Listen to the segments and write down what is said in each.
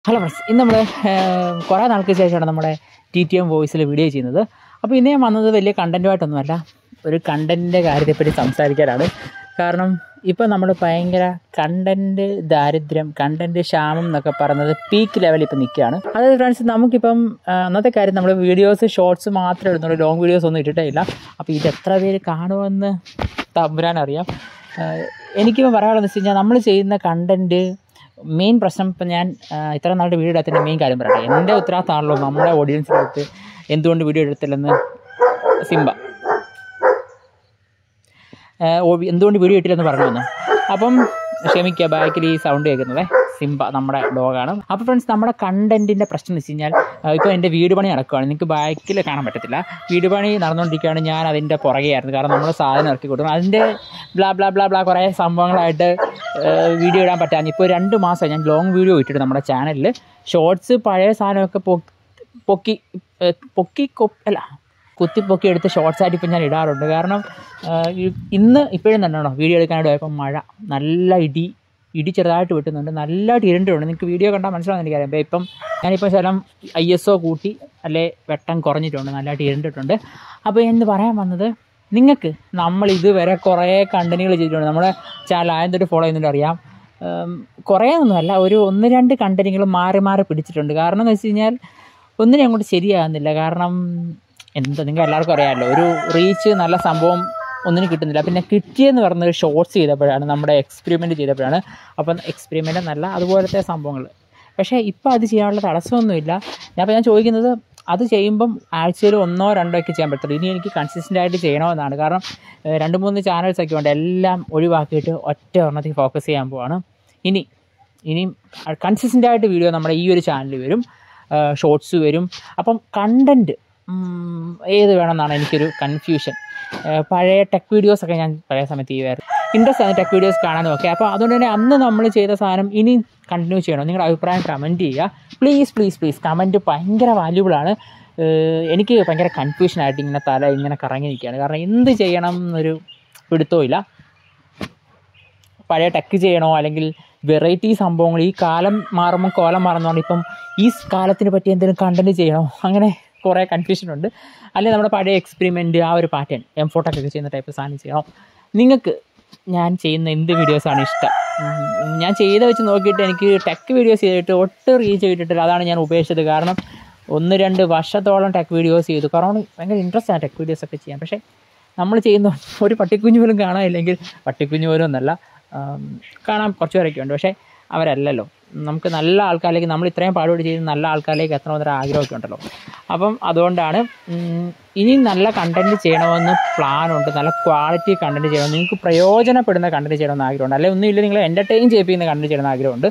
hello friends ഇന്ന് നമ്മൾ കുറേ നാൾക്ക് ശേഷമാണ് നമ്മുടെ ടി ടി എം വോയിസിൽ വീഡിയോ ചെയ്യുന്നത് അപ്പോൾ ഇന്ന് ഞാൻ വന്നത് വലിയ കണ്ടൻറ്റുമായിട്ടൊന്നുമല്ല ഒരു കണ്ടൻറ്റിൻ്റെ കാര്യത്തെപ്പറ്റി സംസാരിക്കാനാണ് കാരണം ഇപ്പോൾ നമ്മൾ ഭയങ്കര കണ്ടൻറ്റ് ദാരിദ്ര്യം കണ്ടൻറ്റ് ക്ഷാമം എന്നൊക്കെ പറയുന്നത് പീക്ക് ലെവലിൽ ഇപ്പോൾ നിൽക്കുകയാണ് അതായത് ഫ്രണ്ട്സ് നമുക്കിപ്പം ആ, അന്നത്തെ കാര്യം നമ്മൾ വീഡിയോസ് ഷോർട്സ് മാത്രമേ ഇടുന്നുള്ളൂ ലോങ് വീഡിയോസ് ഒന്നും ഇട്ടിട്ടേ ഇല്ല അപ്പോൾ ഇത് എത്ര പേര് കാണുമെന്ന് തമ്പുരാൻ അറിയാം എനിക്കിപ്പോൾ പറയാനുള്ളത് വെച്ച് കഴിഞ്ഞാൽ നമ്മൾ ചെയ്യുന്ന കണ്ടൻറ്റ് മെയിൻ പ്രശ്നം ഇപ്പം ഞാൻ ആ, ഇത്ര നാളുടെ വീഡിയോ എടുത്തതിൻ്റെ മെയിൻ കാര്യം പറയട്ടെ എൻ്റെ ഉത്തരവാദിത്തമാണല്ലോ നമ്മുടെ ഓഡിയൻസിനടുത്ത് എന്തുകൊണ്ട് വീഡിയോ എടുത്തില്ലെന്ന് സിംബ ആ, ഓ- എന്തുകൊണ്ട് വീഡിയോ ഇട്ടില്ലെന്ന് പറഞ്ഞു വന്നു അപ്പം ക്ഷമിക്കുക ബാക്കിൽ ഈ സൗണ്ട് കേൾക്കുന്നത് സിംബ നമ്മുടെ ഡോഗാണ് അപ്പോൾ ഫ്രണ്ട്സ് നമ്മുടെ കണ്ടൻറ്റിൻ്റെ പ്രശ്നം എന്ന് വെച്ച് കഴിഞ്ഞാൽ ഇപ്പോൾ എൻ്റെ വീട് പണി നടക്കുകയാണ് നിങ്ങൾക്ക് ബാക്കിൽ കാണാൻ പറ്റത്തില്ല വീട് പണി നടന്നുകൊണ്ടിരിക്കുകയാണ് ഞാൻ അതിൻ്റെ പുറകെയായിരുന്നു കാരണം നമ്മൾ സാധനം ഇറക്കി കൊടുക്കണം അതിൻ്റെ ബ്ലാ ബ്ലാ ബ്ലാ ബ്ലാ കുറേ സംഭവങ്ങളായിട്ട് വീഡിയോ ഇടാൻ പറ്റാഞ്ഞ് ഇപ്പോൾ രണ്ട് മാസമായി ഞാൻ ലോങ് വീഡിയോ ഇട്ടിട്ട് നമ്മുടെ ചാനലിൽ ഷോർട്സ് പഴയ സാധനമൊക്കെ പൊ- പൊക്കി ഏഹ് പൊക്കി കൊ- അല്ല കുത്തി പൊക്കി എടുത്ത് ഷോർട്സ് ആയിട്ട് ഇപ്പം ഞാൻ ഇടാറുണ്ട് കാരണം ആഹ് ഈ- ഇന്ന് ഇപ്പോഴും തന്നെയാണോ വീഡിയോ എടുക്കാനായിട്ട് പോയപ്പോൾ മഴ നല്ല ഇടി ഇടി ചെറുതായിട്ട് വെട്ടുന്നുണ്ട് നല്ലതായിട്ട് ഇരുണ്ടുണ്ട് നിങ്ങൾക്ക് വീഡിയോ കണ്ടാൽ മനസ്സിലാവുന്ന എനിക്കറിയാം അപ്പോൾ ഇപ്പം ഞാനിപ്പോൾ ശലം ഐ എസ് ഒ കൂട്ടി അല്ലെ വെട്ടം കുറഞ്ഞിട്ടുണ്ട് നല്ലതായിട്ട് ഇരുണ്ടിട്ടുണ്ട് അപ്പോൾ എന്ന് പറയാൻ വന്നത് നിങ്ങൾക്ക് നമ്മൾ ഇതുവരെ കുറേ കണ്ടന്റുകൾ ചെയ്തിട്ടുണ്ട് നമ്മുടെ ചാനൽ ആയതൊരു ഫോളോ ചെയ്യുന്നുണ്ട് അറിയാം ഉം, കുറേ ഒന്നുമല്ല ഒരു ഒന്ന് രണ്ട് കണ്ടന്റുകൾ മാറി മാറി പിടിച്ചിട്ടുണ്ട് കാരണം എന്ന് വെച്ച് കഴിഞ്ഞാൽ ഒന്നിനും അങ്ങോട്ട് ശരിയാകുന്നില്ല കാരണം എന്താ നിങ്ങൾക്ക് എല്ലാവർക്കും അറിയാമല്ലോ ഒരു റീച്ച് നല്ല സംഭവം ഒന്നിനും കിട്ടുന്നില്ല പിന്നെ കിട്ടിയെന്ന് പറഞ്ഞത് ഷോർട്സ് ചെയ്തപ്പോഴാണ് നമ്മുടെ എക്സ്പെരിമെൻറ്റ് ചെയ്തപ്പോഴാണ് അപ്പം എക്സ്പെരിമെൻ്റ് നല്ല അതുപോലത്തെ സംഭവങ്ങൾ പക്ഷേ ഇപ്പോൾ അത് ചെയ്യാനുള്ള തടസ്സമൊന്നുമില്ല ഞാൻ അപ്പോൾ ഞാൻ ചോദിക്കുന്നത് അത് ചെയ്യുമ്പം ആഴ്ചയിൽ ഒന്നോ രണ്ടോ ഒക്കെ ചെയ്യാൻ പറ്റുള്ളൂ ഇനി എനിക്ക് കൺസിസ്റ്റൻ്റ് ആയിട്ട് ചെയ്യണമെന്നാണ് കാരണം ഏഹ്, രണ്ട് മൂന്ന് ചാനൽസ് ഒക്കെ ഉണ്ട് എല്ലാം ഒഴിവാക്കിയിട്ട് ഒറ്റ ഒരെണ്ണത്തിൽ ഫോക്കസ് ചെയ്യാൻ പോവാണ് ഇനി ഇനിയും കൺസിസ്റ്റൻ്റ് ആയിട്ട് വീഡിയോ നമ്മുടെ ഈ ഒരു ചാനലിൽ വരും ഷോർട്സ് വരും അപ്പം കണ്ടൻറ്റ് ഏത് വേണമെന്നാണ് എനിക്കൊരു കൺഫ്യൂഷൻ പഴയ ടെക് വീഡിയോസൊക്കെ ഞാൻ പഴയ സമയത്ത് ചെയ്യുമായിരുന്നു ഇൻട്രസ്റ്റ് ആണ് ടെക് വീഡിയോസ് കാണാനും ഒക്കെ അപ്പോൾ അതുകൊണ്ട് തന്നെ അന്ന് നമ്മൾ ചെയ്ത സാധനം ഇനി കണ്ടിന്യൂ ചെയ്യണം നിങ്ങളുടെ അഭിപ്രായം കമൻറ്റ് ചെയ്യുക പ്ലീസ് പ്ലീസ് പ്ലീസ് കമൻറ്റ് ഭയങ്കര വാല്യൂബിളാണ് എനിക്ക് ഭയങ്കര കൺഫ്യൂഷനായിട്ട് ഇങ്ങനെ തല ഇങ്ങനെ കറങ്ങി നിൽക്കുകയാണ് കാരണം എന്ത് ചെയ്യണം എന്നൊരു പിടുത്തവും ഇല്ല പഴയ ടെക്ക് ചെയ്യണോ അല്ലെങ്കിൽ വെറൈറ്റി സംഭവങ്ങൾ ഈ കാലം മാറുമ്പോൾ കോലം മാറുന്നതുകൊണ്ട് ഇപ്പം ഈ കാലത്തിന് പറ്റിയ എന്തെങ്കിലും കണ്ടന്റ് ചെയ്യണോ അങ്ങനെ കുറേ കൺഫ്യൂഷൻ ഉണ്ട് അല്ലെങ്കിൽ നമ്മുടെ പഴയ എക്സ്പെരിമെൻറ്റ് ആ ഒരു പാറ്റേൺ എം ഫോട്ടൊക്കെ ചെയ്യുന്ന ടൈപ്പ് സാധനം ചെയ്യണോ നിങ്ങൾക്ക് ഞാൻ ചെയ്യുന്ന എന്ത് വീഡിയോസാണ് ഇഷ്ടം ഉം, ഞാൻ ചെയ്ത് വെച്ച് നോക്കിയിട്ട് എനിക്ക് ടെക് വീഡിയോസ് ചെയ്തിട്ട് ഒട്ടും റീച്ച് ചെയ്തിട്ടില്ല അതാണ് ഞാൻ ഉപേക്ഷിച്ചത് കാരണം ഒന്ന് രണ്ട് വർഷത്തോളം ടെക് വീഡിയോസ് ചെയ്തു കാരണം ഭയങ്കര ഇൻട്രസ്റ്റ് ആണ് ടെക് വീഡിയോസ് ഒക്കെ ചെയ്യാൻ പക്ഷേ നമ്മൾ ചെയ്യുന്ന ഒരു പട്ടിക്കുഞ്ഞു പോലും കാണാനില്ലെങ്കിൽ പട്ടിക്കുഞ്ഞു പോലും ഒന്നല്ല ആം, കാണാൻ കുറച്ച് പേരൊക്കെ ഉണ്ട് പക്ഷേ അവരല്ലല്ലോ നമുക്ക് നല്ല ആൾക്കാരിലേക്ക് നമ്മൾ ഇത്രയും പാടുപടി ചെയ്ത് നല്ല ആൾക്കാരിലേക്ക് എത്തണമെന്നൊരു ആഗ്രഹമൊക്കെ ഉണ്ടല്ലോ അപ്പം അതുകൊണ്ടാണ് ഉം, ഇനി നല്ല കണ്ടൻറ്റ് ചെയ്യണമെന്ന് പ്ലാനുണ്ട് നല്ല ക്വാളിറ്റി കണ്ടൻറ്റ് ചെയ്യണം നിങ്ങൾക്ക് പ്രയോജനപ്പെടുന്ന കണ്ടൻറ്റ് ചെയ്യണമെന്ന് ആഗ്രഹമുണ്ട് അല്ലെങ്കിൽ ഒന്നുമില്ല നിങ്ങൾ എൻ്റർടൈൻ ചെയ്യിപ്പിക്കുന്ന കണ്ടൻറ്റ് ചെയ്യണമെന്ന് ആഗ്രഹമുണ്ട്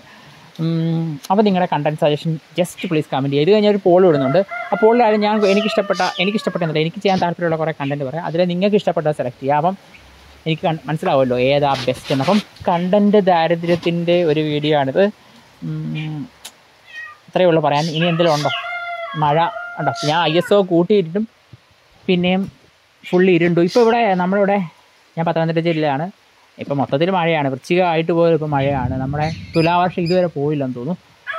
അപ്പോൾ നിങ്ങളുടെ content suggestion just please comment ചെയ്യുക ഇത് കഴിഞ്ഞാൽ ഒരു പോൾ ഇടുന്നുണ്ട് ആ പോളിലായാലും ഞാൻ എനിക്ക് ഇഷ്ടപ്പെട്ട എനിക്ക് ഇഷ്ടപ്പെട്ട എന്നില്ല എനിക്ക് ചെയ്യാൻ താല്പര്യമുള്ള കുറേ കണ്ടൻറ്റ് പറയാം അതിൽ നിങ്ങൾക്ക് ഇഷ്ടപ്പെട്ട സെലക്ട് ചെയ്യുക അപ്പം എനിക്ക് കൺ- മനസ്സിലാവുമല്ലോ ഏതാ ബെസ്റ്റ് എന്ന് അപ്പം കണ്ടൻറ്റ് ദാരിദ്ര്യത്തിൻ്റെ ഒരു വീഡിയോ ആണിത് ഉം, ഇത്രയേ ഉള്ളൂ പറയാൻ ഇനി എന്തെങ്കിലും ഉണ്ടോ മഴ ഉണ്ടോ ഞാൻ ഐ എസ് ഒ കൂട്ടിയിട്ടും പിന്നെയും ഫുള്ള് ഇരുണ്ടു ഇപ്പോൾ ഇവിടെ നമ്മളിവിടെ ഞാൻ പത്തനംതിട്ട ജില്ലയാണ് ഇപ്പം മൊത്തത്തിൽ മഴയാണ് വൃശ്ചികമായിട്ട് പോലും ഇപ്പോൾ മഴയാണ് നമ്മുടെ തുലാവർഷം ഇതുവരെ പോയില്ലെന്ന് തോന്നുന്നു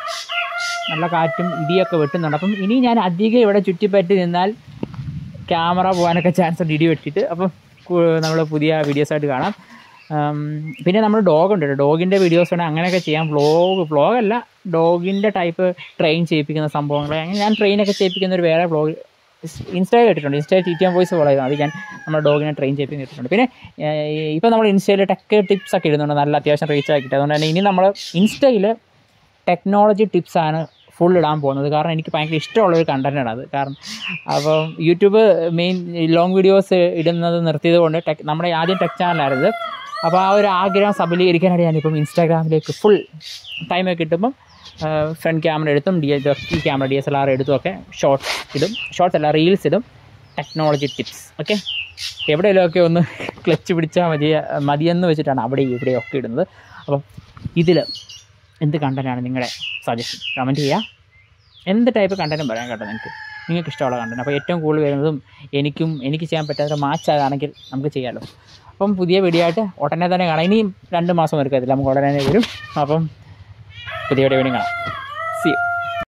നല്ല കാറ്റും ഇടിയൊക്കെ വെട്ടുന്നുണ്ട് അപ്പം ഇനി ഞാൻ അധികം ഇവിടെ ചുറ്റിപ്പറ്റി നിന്നാൽ ക്യാമറ പോകാനൊക്കെ ചാൻസ് ഉണ്ട് ഇടി വെട്ടിയിട്ട് അപ്പം നമ്മൾ പുതിയ വീഡിയോസായിട്ട് കാണാം ഉം, പിന്നെ നമ്മൾ ഡോഗ് ഉണ്ട് ഡോഗിൻ്റെ വീഡിയോസ് വേണമെങ്കിൽ അങ്ങനെയൊക്കെ ചെയ്യാം വ്ളോഗ് വ്ളോഗല്ല ഡോഗിൻ്റെ ടൈപ്പ് ട്രെയിൻ ചെയ്യിപ്പിക്കുന്ന സംഭവങ്ങൾ അങ്ങനെ ഞാൻ ട്രെയിനൊക്കെ ചെയ്യിപ്പിക്കുന്ന ഒരു വേറെ വ്ളോഗ് ഇൻസ്റ്റയിൽ ഇട്ടിട്ടുണ്ട് ഇൻസ്റ്റയിൽ T T M voice follow ചെയ്താൽ മതി ഞാൻ നമ്മുടെ ഡോഗിനെ ട്രെയിൻ ചെയ്യിപ്പിക്കുന്ന ഇട്ടിട്ടുണ്ട് പിന്നെ ഇപ്പോൾ നമ്മൾ ഇൻസ്റ്റയിൽ ടെക് ടിപ്സ് ഒക്കെ ഇടുന്നുണ്ട് നല്ല അത്യാവശ്യം റീച്ച് ആക്കിയിട്ട് അതുകൊണ്ട് തന്നെ ഇനി നമ്മൾ ഇൻസ്റ്റയിൽ ടെക്നോളജി ടിപ്സാണ് ഫുൾ ഇടാൻ പോകുന്നത് കാരണം എനിക്ക് ഭയങ്കര ഇഷ്ടമുള്ളൊരു കണ്ടൻറ്റാണ് അത് കാരണം അപ്പം യൂട്യൂബ് മെയിൻ ലോങ് വീഡിയോസ് ഇടുന്നത് നിർത്തിയത് കൊണ്ട് ടെക് നമ്മുടെ ആദ്യം ടെക് ചാനലായിരുന്നു അപ്പോൾ ആ ഒരു ആഗ്രഹം സബലീകരിക്കാനായിട്ട് ഞാനിപ്പം ഇൻസ്റ്റാഗ്രാമിലേക്ക് ഫുൾ ടൈമൊക്കെ കിട്ടുമ്പം ഫ്രണ്ട് ക്യാമറ എടുത്തും ഡി ഈ camera D S L R എടുത്തും ഒക്കെ ഷോർട്സ് ഇടും ഷോർട്സ് അല്ല റീൽസ് ഇടും ടെക്നോളജി ടിപ്സ് ഓക്കെ എവിടെയെങ്കിലുമൊക്കെ ഒന്ന് ക്ലച്ച് പിടിച്ചാൽ മതി മതിയെന്ന് വെച്ചിട്ടാണ് അവിടെ ഇവിടെയൊക്കെ ഇടുന്നത് അപ്പം ഇതിൽ എന്ത് കണ്ടൻറ്റാണ് നിങ്ങളുടെ സജഷൻ കമൻറ്റ് ചെയ്യുക എന്ത് ടൈപ്പ് കണ്ടൻറ്റും പറയാൻ കേട്ടോ നിങ്ങൾക്ക് നിങ്ങൾക്ക് ഇഷ്ടമുള്ള കണ്ടൻറ്റ് അപ്പോൾ ഏറ്റവും കൂടുതൽ വരുന്നതും എനിക്കും എനിക്ക് ചെയ്യാൻ പറ്റാത്ത മാച്ച് ആണെങ്കിൽ നമുക്ക് ചെയ്യാമല്ലോ അപ്പം പുതിയ വീഡിയോ ആയിട്ട് ഉടനെ തന്നെ കാണാം ഇനിയും രണ്ട് മാസം എടുക്കത്തില്ല നമുക്ക് ഉടനെ തന്നെ വരും അപ്പം പുതിയ വീഡിയോ കാണാം സി